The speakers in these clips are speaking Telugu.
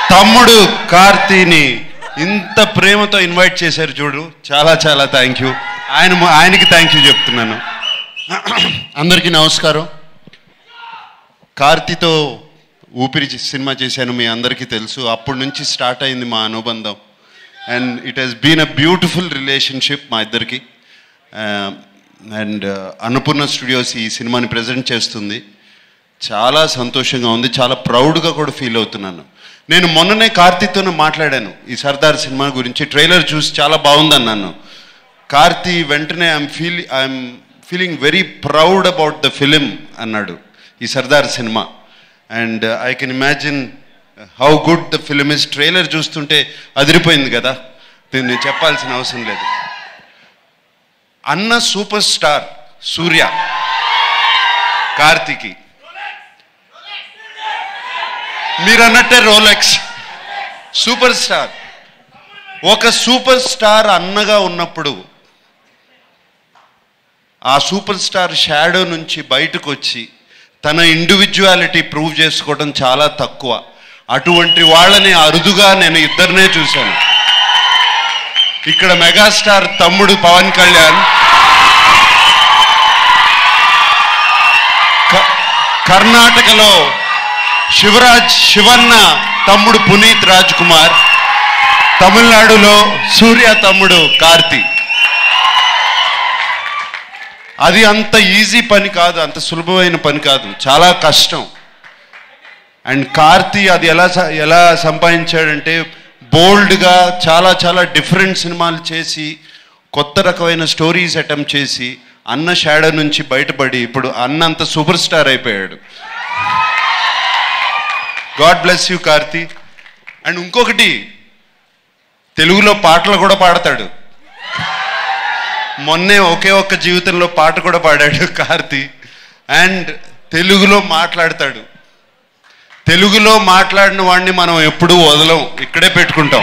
తమ్ముడు కార్తీని ఇంత ప్రేమతో ఇన్వైట్ చేశారు చూడు చాలా చాలా థ్యాంక్ యూ ఆయన ఆయనకి థ్యాంక్ యూ చెప్తున్నాను అందరికీ నమస్కారం కార్తీతో ఊపిరి చే- సినిమా చేశాను మీ అందరికీ తెలుసు అప్పటి నుంచి స్టార్ట్ అయింది మా అనుబంధం and it has been a beautiful relationship మా ఇద్దరికి అండ్ అన్నపూర్ణ స్టూడియోస్ ఈ సినిమాని ప్రజెంట్ చేస్తుంది చాలా సంతోషంగా ఉంది చాలా ప్రౌడ్గా కూడా ఫీల్ అవుతున్నాను నేను మొన్ననే కార్తీక్తోనే మాట్లాడాను ఈ సర్దార్ సినిమా గురించి ట్రైలర్ చూసి చాలా బాగుందన్నాను కార్తీ వెంటనే I'm feel I'm feeling very proud about the film అన్నాడు ఈ Sardar cinema and I can imagine how good the film is trailer చూస్తుంటే అదిరిపోయింది కదా దీన్ని చెప్పాల్సిన అవసరం లేదు అన్న సూపర్ స్టార్ సూర్య కార్తికి మీరు అన్నట్టే రోలెక్స్ సూపర్ స్టార్ ఒక సూపర్ స్టార్ అన్నగా ఉన్నప్పుడు ఆ సూపర్ స్టార్ షాడో నుంచి బయటకు వచ్చి తన ఇండివిజువాలిటీ ప్రూవ్ చేసుకోవడం చాలా తక్కువ అటువంటి వాళ్ళని అరుదుగా నేను ఇద్దరినే చూశాను ఇక్కడ మెగాస్టార్ తమ్ముడు పవన్ కళ్యాణ్ క- కర్ణాటకలో శివరాజ్ శివన్న తమ్ముడు పునీత్ రాజ్ కుమార్ తమిళనాడులో సూర్య తమ్ముడు కార్తీ అది అంత ఈజీ పని కాదు అంత సులభమైన పని కాదు చాలా కష్టం అండ్ కార్తీ అది ఎలా స- ఎలా సంపాదించాడంటే బోల్డ్గా చాలా చాలా డిఫరెంట్ సినిమాలు చేసి కొత్త రకమైన స్టోరీస్ అటెంప్ట్ చేసి అన్న షాడో నుంచి బయటపడి ఇప్పుడు అన్న అంత సూపర్ స్టార్ అయిపోయాడు God bless you Karthi and ఇంకొకటి తెలుగులో పాటలు కూడా పాడతాడు మొన్నే ఒకే ఒక్క జీవితంలో పాట కూడా పాడాడు కార్తీ అండ్ తెలుగులో మాట్లాడతాడు తెలుగులో మాట్లాడిన వాడిని మనం ఎప్పుడూ వదలం ఇక్కడే పెట్టుకుంటాం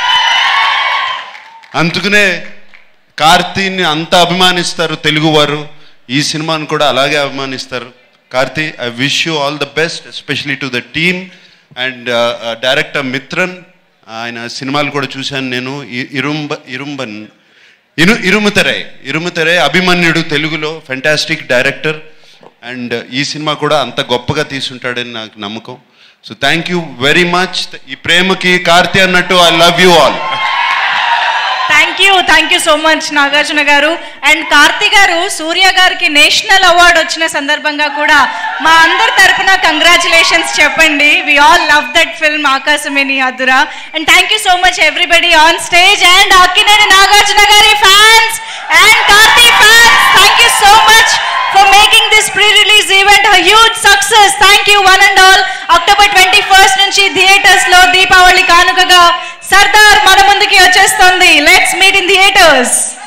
అందుకనే కార్తీని అంత అభిమానిస్తారు తెలుగువారు ఈ సినిమాను కూడా అలాగే అభిమానిస్తారు Karthi I wish you all the best especially to the team and director Mithran ఆయన సినిమాలు కూడా చూశాను నేను ఇ- ఇరుంబ ఇరుంబన్ ఇరు ఇరుముతరై ఇరుముతరై అభిమన్యుడు తెలుగులో ఫెంటాస్టిక్ డైరెక్టర్ అండ్ ఈ సినిమా కూడా అంత గొప్పగా తీసుంటాడని నాకు నమ్మకం so thank you very much ఈ ప్రేమకి కార్తీ అన్నట్టు I love you all thank you thank you so much Nagarjuna garu and Karthi గారు సూర్య గారికి నేషనల్ అవార్డు వచ్చిన సందర్భంగా కూడా మా అందరి తరపున కంగ్రాచులేషన్స్ చెప్పండి we all love that film ఆకాశమేని అదురా and thank you so much everybody on stage and Akkineni Nagarjuna గారి fans and Karthi fans thank you so much for making this pre release event huge success thank you one and all October twenty first నుంచి థియేటర్స్ లో దీపావళి కానుకగా సర్దార్ మన ముందుకి వచ్చేస్తుంది లెట్స్ మీట్ ఇన్ థియేటర్స్